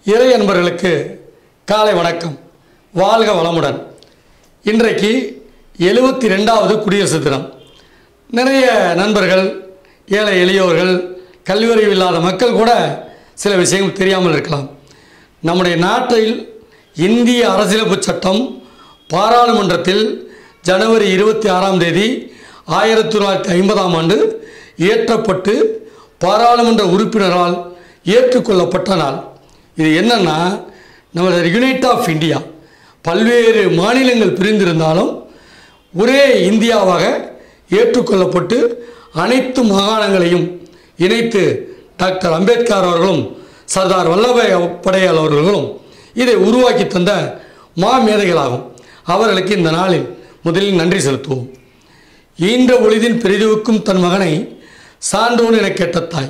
இறை அன்பர்களுக்கு காலை வணக்கம் வாழ்க வளமுடன் இன்றைக்கு எழுபத்தி ரெண்டாவது குடியரசு தினம் நிறைய நண்பர்கள் ஏழை எளியோர்கள் கல்வியறிவு இல்லாத மக்கள் கூட சில விஷயங்கள் தெரியாமல் இருக்கலாம் நம்முடைய நாட்டில் இந்திய அரசியலமைப்பு சட்டம் பாராளுமன்றத்தில் ஜனவரி இருபத்தி ஆறாம் தேதி ஆயிரத்தி தொள்ளாயிரத்தி ஐம்பதாம் ஆண்டு இயற்றப்பட்டு பாராளுமன்ற உறுப்பினரால் ஏற்றுக்கொள்ளப்பட்ட நாள் இது என்னன்னா நமது யுனைட் ஆஃப் இந்தியா பல்வேறு மாநிலங்கள் பிரிந்திருந்தாலும் ஒரே இந்தியாவாக ஏற்றுக்கொள்ளப்பட்டு அனைத்து மாகாணங்களையும் இணைத்து டாக்டர் அம்பேத்கர் அவர்களும் சர்தார் வல்லபாய் படையால் அவர்களும் இதை உருவாக்கி தந்த மாமேதைகளாகும் அவர்களுக்கு இந்த நாளில் முதலில் நன்றி செலுத்துவோம் ஈன்ற பொழுதில் பெரிதுவுக்கும் தன் மகனை சான்றோன் என கேட்ட தாய்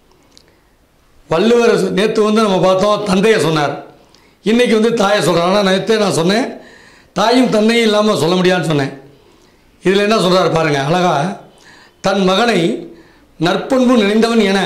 வள்ளுவர் நேற்று வந்து நம்ம பார்த்தோம் தந்தையை சொன்னார் இன்றைக்கி வந்து தாயை சொல்கிறார் ஆனால் நேற்றே நான் சொன்னேன் தாயும் தந்தையும் இல்லாமல் சொல்ல முடியாதுன்னு சொன்னேன் இதில் என்ன சொல்கிறார் பாருங்கள் அழகா தன் மகனை நற்பண்பு நினைந்தவன் என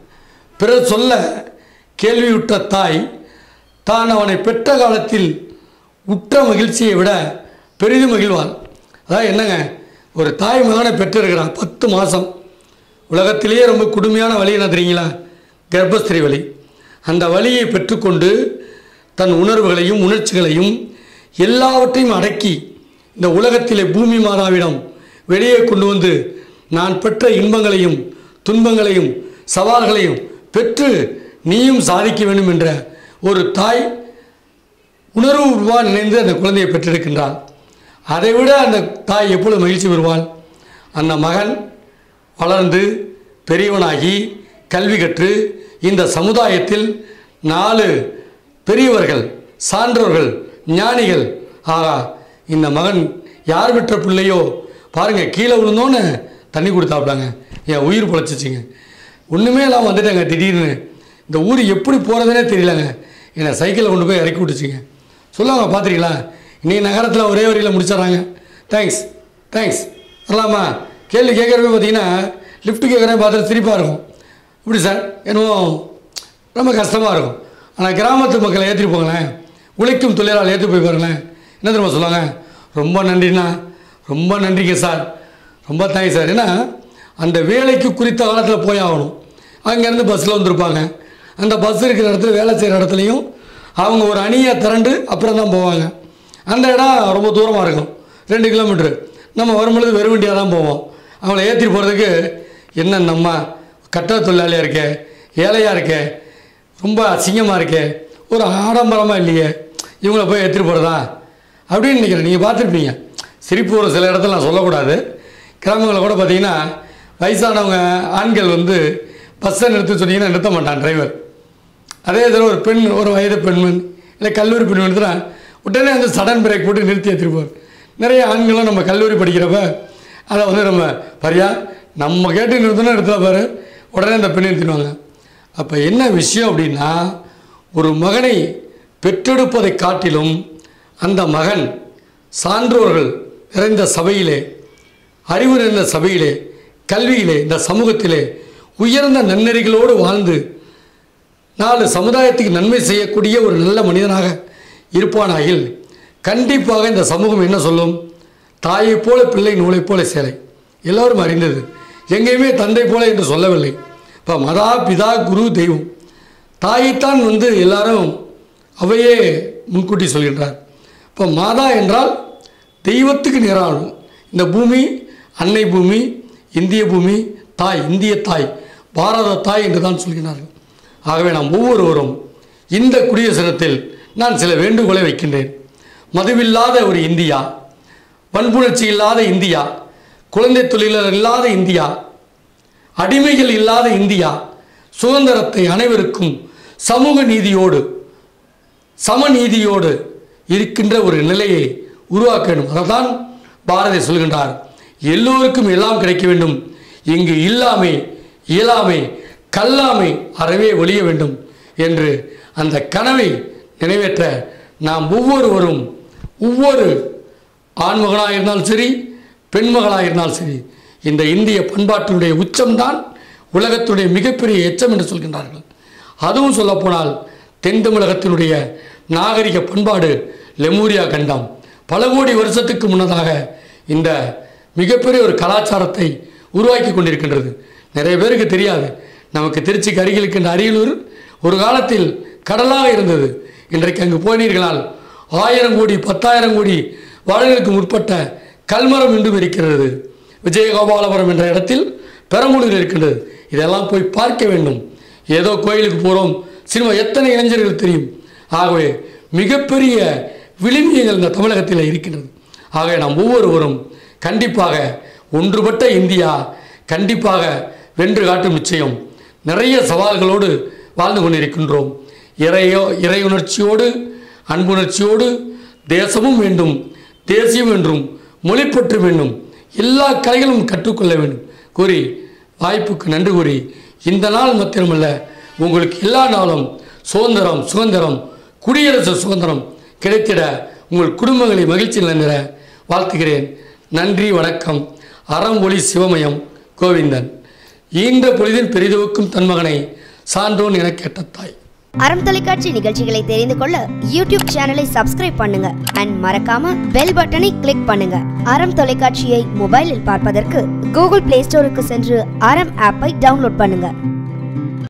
பிறர் சொல்ல கேள்வியுற்ற தாய் தான் அவனை பெற்ற காலத்தில் உற்ற மகிழ்ச்சியை விட பெரிதும் மகிழ்வாள் அதான் என்னங்க ஒரு தாய் மகனை பெற்றிருக்கிறான் பத்து மாதம் உலகத்திலேயே ரொம்ப கொடுமையான வழி என்ன தெரியுங்களா கர்ப்பஸ்திரி வலி அந்த வலியை பெற்றுக்கொண்டு தன் உணர்வுகளையும் உணர்ச்சிகளையும் எல்லாவற்றையும் அடக்கி இந்த உலகத்திலே பூமி மாதாவிடம் வெளியே கொண்டு வந்து நான் பெற்ற இன்பங்களையும் துன்பங்களையும் சவால்களையும் பெற்று நீயும் சாதிக்க வேண்டும் என்ற ஒரு தாய் உணர்வுபூர்வமாக நினைந்து அந்த குழந்தையை பெற்றெடுக்கின்றாள் அதைவிட அந்த தாய் எப்பொழுது மகிழ்ச்சி பெறுவாள் அந்த மகன் வளர்ந்து பெரியவனாகி கல்வி கற்று இந்த சமுதாயத்தில் நாலு பெரியவர்கள் சான்றோர்கள் ஞானிகள் ஆகா இந்த மகன் யார் பெற்ற பிள்ளையோ பாருங்கள் கீழே விழுந்தோன்னு தண்ணி கொடுத்தாப்டாங்க என் உயிர் பொழைச்சிச்சிங்க ஒன்றுமே இல்லாமல் வந்துட்டேங்க திடீர்னு இந்த ஊர் எப்படி போகிறதுனே தெரியலங்க என்னை சைக்கிளில் கொண்டு போய் இறக்கி விட்டுச்சிங்க சொல்லுவாங்க பார்த்துருக்கீங்களா இன்றைக்கி நகரத்தில் ஒரே வரியில் முடிச்சிடுறாங்க தேங்க்ஸ் தேங்க்ஸ் வரலாமா கேள்வி கேட்குறப்ப பார்த்தீங்கன்னா லிஃப்ட் கேட்குறேன் பார்த்துட்டு சிரிப்பாக இருக்கும் இப்படி சார் என்னவோ ரொம்ப கஷ்டமாக இருக்கும் ஆனால் கிராமத்து மக்களை ஏற்றிட்டு போங்களேன் உழைக்கும் தொழிலாளர் ஏற்றி போய் பாருங்களேன் என்ன தெரியுமா சொல்லுவாங்க ரொம்ப நன்றிண்ணா ரொம்ப நன்றிங்க சார் ரொம்ப தேங்க்ஸ் சார் ஏன்னா அந்த வேலைக்கு குறித்த காலத்தில் போய் ஆகணும் அங்கேருந்து பஸ்ஸில் வந்திருப்பாங்க அந்த பஸ் இருக்கிற இடத்துல வேலை செய்கிற இடத்துலையும் அவங்க ஒரு அணியை திரண்டு அப்புறம் தான் போவாங்க அந்த இடம் ரொம்ப தூரமாக இருக்கும் ரெண்டு கிலோமீட்ரு நம்ம வரும்பொழுது வெறும் வண்டியாக தான் போவோம் அவங்கள ஏற்றிட்டு போகிறதுக்கு என்ன நம்ம கட்டட தொழிலாளியாக இருக்கே ஏழையாக இருக்கே ரொம்ப அசிங்கமாக இருக்கே ஒரு ஆடம்பரமாக இல்லையே இவங்கள போய் எடுத்துகிட்டு போகிறதா அப்படின்னு நினைக்கிறேன் நீங்கள் பார்த்துருப்பீங்க சிரிப்பு ஒரு சில இடத்துல நான் சொல்லக்கூடாது கிராமங்களில் கூட பார்த்தீங்கன்னா வயசானவங்க ஆண்கள் வந்து பஸ்ஸை நிறுத்த சொன்னீங்கன்னா நிறுத்த மாட்டான் டிரைவர் அதே இதில் ஒரு பெண் ஒரு வயது பெண்மண் இல்லை கல்லூரி பெண் எடுத்துனா உடனே அந்த சடன் பிரேக் போட்டு நிறுத்தி எடுத்துருப்பார் நிறைய ஆண்களும் நம்ம கல்லூரி படிக்கிறப்ப அதை வந்து நம்ம பரியா நம்ம கேட்டு நிறுத்தினா நிறுத்தல பாரு உடனே அந்த பெண் நிறுத்திடுவாங்க அப்போ என்ன விஷயம் அப்படின்னா ஒரு மகனை பெற்றெடுப்பதை காட்டிலும் அந்த மகன் சான்றோர்கள் நிறைந்த சபையிலே அறிவு நிறைந்த சபையிலே கல்வியிலே இந்த சமூகத்திலே உயர்ந்த நன்னெறிகளோடு வாழ்ந்து நாலு சமுதாயத்துக்கு நன்மை செய்யக்கூடிய ஒரு நல்ல மனிதனாக இருப்பானாயில் கண்டிப்பாக இந்த சமூகம் என்ன சொல்லும் தாயைப் போல பிள்ளை நூலைப் போல சேலை எல்லோரும் அறிந்தது எங்கேயுமே தந்தை போல என்று சொல்லவில்லை இப்போ மதா பிதா குரு தெய்வம் தாயைத்தான் வந்து எல்லாரும் அவையே முன்கூட்டி சொல்கின்றார் இப்போ மாதா என்றால் தெய்வத்துக்கு நிகராகும் இந்த பூமி அன்னை பூமி இந்திய பூமி தாய் இந்திய தாய் பாரத தாய் என்று தான் சொல்கிறார்கள் ஆகவே நாம் ஒவ்வொருவரும் இந்த குடியரசு தினத்தில் நான் சில வேண்டுகோளை வைக்கின்றேன் மதுவில்லாத ஒரு இந்தியா வன்புணர்ச்சி இல்லாத இந்தியா குழந்தை தொழிலாளர் இல்லாத இந்தியா அடிமைகள் இல்லாத இந்தியா சுதந்திரத்தை அனைவருக்கும் சமூக நீதியோடு சமநீதியோடு இருக்கின்ற ஒரு நிலையை உருவாக்க வேண்டும் அதைத்தான் பாரதி சொல்கின்றார் எல்லோருக்கும் எல்லாம் கிடைக்க வேண்டும் இங்கு இல்லாமை இயலாமை கல்லாமை அறவே ஒழிய வேண்டும் என்று அந்த கனவை நிறைவேற்ற நாம் ஒவ்வொருவரும் ஒவ்வொரு ஆண்மகனாக இருந்தாலும் சரி பெண்மகளாக இருந்தாலும் சரி இந்த இந்திய பண்பாட்டினுடைய உச்சம்தான் உலகத்துடைய மிகப்பெரிய எச்சம் என்று சொல்கின்றார்கள் அதுவும் சொல்லப்போனால் தென் தமிழகத்தினுடைய நாகரிக பண்பாடு லெமூரியா கண்டம் பல கோடி வருஷத்துக்கு முன்னதாக இந்த மிகப்பெரிய ஒரு கலாச்சாரத்தை உருவாக்கி கொண்டிருக்கின்றது நிறைய பேருக்கு தெரியாது நமக்கு திருச்சிக்கு அருகில் இருக்கின்ற அரியலூர் ஒரு காலத்தில் கடலாக இருந்தது இன்றைக்கு அங்கு போனீர்களால் ஆயிரம் கோடி பத்தாயிரம் கோடி வாழ்களுக்கு முற்பட்ட கல்மரம் இன்றும் இருக்கிறது விஜயகோபாலபுரம் என்ற இடத்தில் பெரம்பலூர் இருக்கின்றது இதெல்லாம் போய் பார்க்க வேண்டும் ஏதோ கோயிலுக்கு போகிறோம் சினிமா எத்தனை இளைஞர்கள் தெரியும் ஆகவே மிகப்பெரிய விளிம்பியங்கள் இந்த தமிழகத்தில் இருக்கின்றது ஆகவே நாம் ஒவ்வொருவரும் கண்டிப்பாக ஒன்றுபட்ட இந்தியா கண்டிப்பாக வென்று காட்டும் நிச்சயம் நிறைய சவால்களோடு வாழ்ந்து கொண்டிருக்கின்றோம் இறையோ இறை உணர்ச்சியோடு அன்புணர்ச்சியோடு தேசமும் வேண்டும் தேசியம் என்றும் மொழிப்பற்று வேண்டும் எல்லா கலைகளும் கற்றுக்கொள்ள வேண்டும் கூறி வாய்ப்புக்கு நன்றி கூறி இந்த நாள் மாத்திரமல்ல உங்களுக்கு எல்லா நாளும் சுதந்திரம் சுதந்திரம் குடியரசு சுதந்திரம் கிடைத்திட உங்கள் குடும்பங்களை மகிழ்ச்சி நிலைநிற வாழ்த்துகிறேன் நன்றி வணக்கம் அறம் ஒளி சிவமயம் கோவிந்தன் ஈன்ற பொழுதில் பெரிதுவுக்கும் தன் மகனை சான்றோன் என கேட்ட தாய் அறம் தொலைக்காட்சி நிகழ்ச்சிகளை தெரிந்து கொள்ள யூடியூப் சேனலை சப்ஸ்கிரைப் பண்ணுங்க அண்ட் மறக்காம பெல் பட்டனை கிளிக் பண்ணுங்க அறம் தொலைக்காட்சியை மொபைலில் பார்ப்பதற்கு கூகுள் பிளே ஸ்டோருக்கு சென்று அறம் ஆப்பை டவுன்லோட் பண்ணுங்க